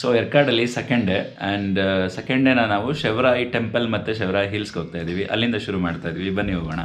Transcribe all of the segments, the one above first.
So ಎರ್ಕಾಡಲ್ಲಿ second day and second ಡೇನ ನಾವು ಶೆವರಾಯಿ ಟೆಂಪಲ್ ಮತ್ತು ಶೆವರಾಯಿ ಹಿಲ್ಸ್ಗೆ ಹೋಗ್ತಾ ಇದ್ದೀವಿ ಅಲ್ಲಿಂದ ಶುರು ಮಾಡ್ತಾ ಇದ್ದೀವಿ ಬನ್ನಿ ಹೋಗೋಣ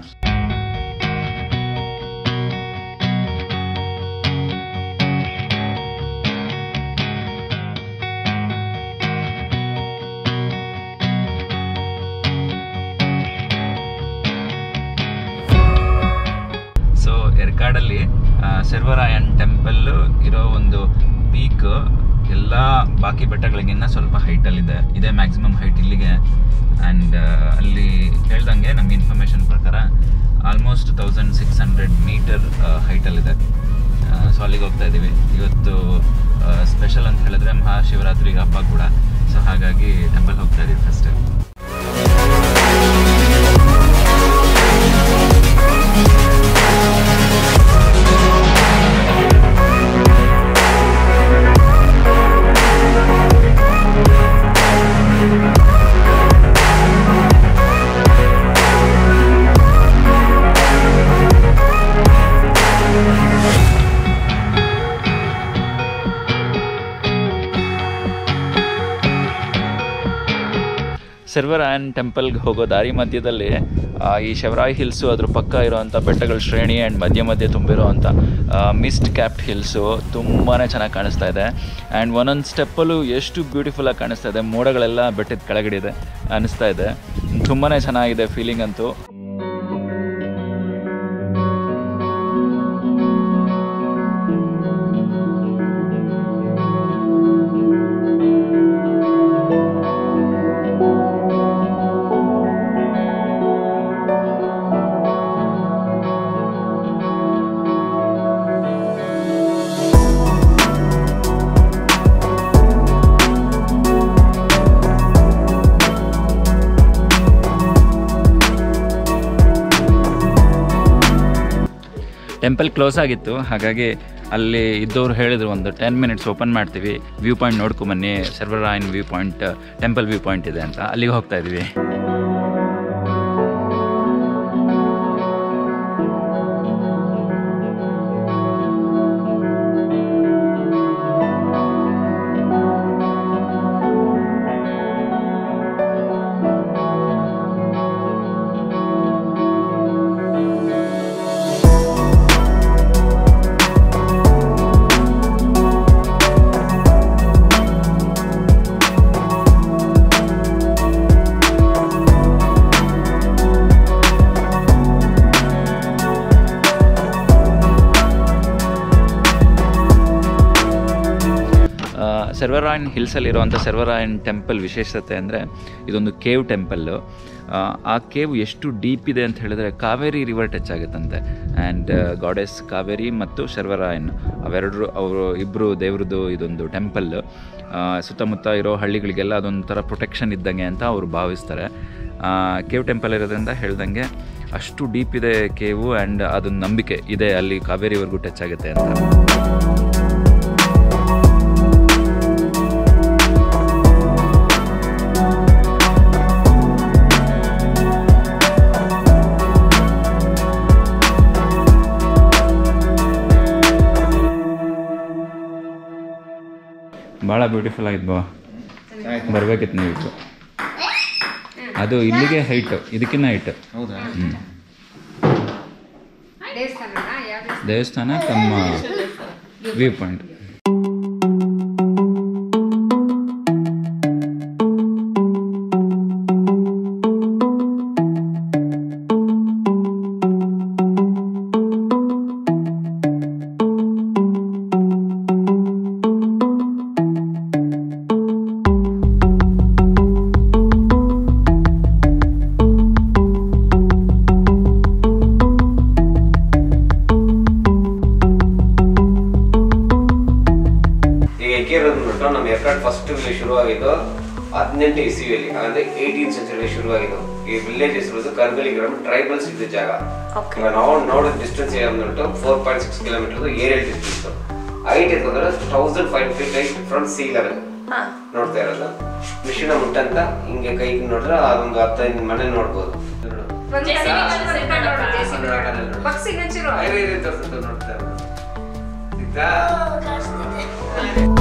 ಸೊ ಎರ್ಕಾಡಲ್ಲಿ ಸರ್ವರಾಯನ್ ಟೆಂಪಲ್ ಇರೋ ಒಂದು ಪೀಕ್ ಎಲ್ಲ ಬಾಕಿ ಬೆಟ್ಟಗಳಿಗಿನ್ನ ಸ್ವಲ್ಪ ಹೈಟಲ್ಲಿದೆ ಇದೇ ಮ್ಯಾಕ್ಸಿಮಮ್ ಹೈಟ್ ಇಲ್ಲಿಗೆ ಆ್ಯಂಡ್ ಅಲ್ಲಿ ಹೇಳ್ದಂಗೆ ನಮ್ಗೆ ಇನ್ಫಾರ್ಮೇಷನ್ ಪ್ರಕಾರ almost thousand six hundred meter ಹೈಟಲ್ಲಿದೆ ಸೊ ಅಲ್ಲಿಗೆ ಹೋಗ್ತಾ ಇದ್ದೀವಿ ಇವತ್ತು ಸ್ಪೆಷಲ್ ಅಂತ ಹೇಳಿದ್ರೆ ಮಹಾಶಿವರಾತ್ರಿ ಹಬ್ಬ ಕೂಡ ಸೊ ಹಾಗಾಗಿ ಟೆಂಪಲ್ ಹೋಗ್ತಾ ಇದ್ದೀವಿ ಫಸ್ಟ್ ಸರ್ವರಾಯನ್ ಟೆಂಪಲ್ಗೆ ಹೋಗೋ ದಾರಿ ಮಧ್ಯದಲ್ಲಿ ಆ, ಈ ಶೆವರಾಯ್ ಹಿಲ್ಸು ಅದ್ರ ಪಕ್ಕ ಇರೋವಂಥ ಬೆಟ್ಟಗಳ ಶ್ರೇಣಿ ಆ್ಯಂಡ್ ಮಧ್ಯ ಮಧ್ಯೆ ತುಂಬಿರೋವಂಥ ಮಿಸ್ಟ್ ಕ್ಯಾಪ್ಡ್ ಹಿಲ್ಸು ತುಂಬಾ ಚೆನ್ನಾಗಿ ಕಾಣಿಸ್ತಾ ಇದೆ ಆ್ಯಂಡ್ ಒಂದೊಂದು ಸ್ಟೆಪ್ಪಲ್ಲೂ ಎಷ್ಟು ಬ್ಯೂಟಿಫುಲ್ಲಾಗಿ ಕಾಣಿಸ್ತಾ ಇದೆ ಮೋಡಗಳೆಲ್ಲ ಬೆಟ್ಟದ ಕೆಳಗಡೆ ಇದೆ ಅನಿಸ್ತಾ ಇದೆ ತುಂಬಾ ಚೆನ್ನಾಗಿದೆ ಫೀಲಿಂಗ್ ಅಂತೂ ಟೆಂಪಲ್ ಕ್ಲೋಸ್ ಆಗಿತ್ತು ಹಾಗಾಗಿ ಅಲ್ಲಿ ಇದ್ದವ್ರು ಹೇಳಿದ್ರು ಒಂದು ಟೆನ್ ಮಿನಿಟ್ಸ್ ಓಪನ್ ಮಾಡ್ತೀವಿ ವ್ಯೂ ಪಾಯಿಂಟ್ ನೋಡ್ಕೊಂಬನ್ನಿ Servarayan view point temple view point ಇದೆ ಅಂತ ಅಲ್ಲಿಗೆ ಹೋಗ್ತಾ ಇದ್ದೀವಿ ಸರ್ವರಾಯನ್ ಹಿಲ್ಸಲ್ಲಿರುವಂಥ ಸರ್ವರಾಯನ್ ಟೆಂಪಲ್ ವಿಶೇಷತೆ ಅಂದರೆ ಇದೊಂದು ಕೇವ್ ಟೆಂಪಲ್ಲು ಆ ಕೇವ್ ಎಷ್ಟು ಡೀಪ್ ಇದೆ ಅಂತ ಹೇಳಿದ್ರೆ ಕಾವೇರಿ ರಿವರ್ ಟಚ್ ಆಗುತ್ತಂತೆ ಆ್ಯಂಡ್ ಗಾಡೆಸ್ ಕಾವೇರಿ ಮತ್ತು ಶರ್ವರಾಯನ್ ಅವೆರಡರು ಅವರು ಇಬ್ಬರು ದೇವ್ರದ್ದು ಇದೊಂದು ಟೆಂಪಲ್ ಸುತ್ತಮುತ್ತ ಇರೋ ಹಳ್ಳಿಗಳಿಗೆಲ್ಲ ಅದೊಂಥರ ಪ್ರೊಟೆಕ್ಷನ್ ಇದ್ದಂಗೆ ಅಂತ ಅವರು ಭಾವಿಸ್ತಾರೆ ಕೇವ್ ಟೆಂಪಲ್ ಇರೋದ್ರಿಂದ ಹೇಳ್ದಂಗೆ ಅಷ್ಟು ಡೀಪ್ ಇದೆ ಕೇವು ಆ್ಯಂಡ್ ಅದೊಂದು ನಂಬಿಕೆ ಇದೆ ಅಲ್ಲಿ ಕಾವೇರಿವರೆಗೂ ಟಚ್ ಆಗುತ್ತೆ ಅಂತ ಭಾಳ ಬ್ಯೂಟಿಫುಲ್ ಆಗಿದ್ವು ಬರ್ಬೇಕಿತ್ತು ನೀವು ಇದು ಅದು ಇಲ್ಲಿಗೆ ಹೈಟು ಇದಕ್ಕಿಂತ ಹೈಟ್ ಹೌದಾ ಹ್ಞೂ ದೇವಸ್ಥಾನನಾ ಯಾವ ದೇವಸ್ಥಾನ ತಮ್ಮ ವ್ಯೂ ಪಾಯಿಂಟ್ ಈಗ ಎಕ್ಕೇರಿ ಅಂದ್ಬಿಟ್ಟು ನಮ್ಮ ಎರ್ಕಾಡ್ ಫಸ್ಟ್ ವಿಲೇಜ್ ಶುರುವಾಗಿದ್ದು ಹದಿನೆಂಟು ಇಸಿವಿಯಲ್ಲಿ ಅಂದ್ರೆ ಏಯ್ಟೀನ್ ಸೆಂಚುರಿ ಶುರುವಾಗಿದ್ದು ಈ ವಿಲೇಜ್ ಹೆಸರು ಕರ್ಗಲಿ ಗ್ರಾಮ ಟ್ರೈಬಲ್ಸ್ ಇದ್ದ ಜಾಗ ಈಗ ನಾವು ನೋಡೋ ಡಿಸ್ಟೆನ್ಸ್ ಏನಂದ್ಬಿಟ್ಟು four point six kilometre aerial distance height ಎತ್ತಂದ್ರೆ thousand five feet height from sea level ನೋಡ್ತಾ ಇರೋದು ಮಿಷಿನ ಮುಟ್ಟಂತ ಹಿಂಗೆ ಕೈಗೆ ನೋಡಿದ್ರೆ ಅದೊಂದು ಹತ್ತೈದು ಮನೆ ನೋಡ್ಬೋದು ಪಕ್ಷಿ ಹಂಚಿರೋ ನೋಡ್ತಾ ಇರೋದು ಸಿಗ್ತಾ?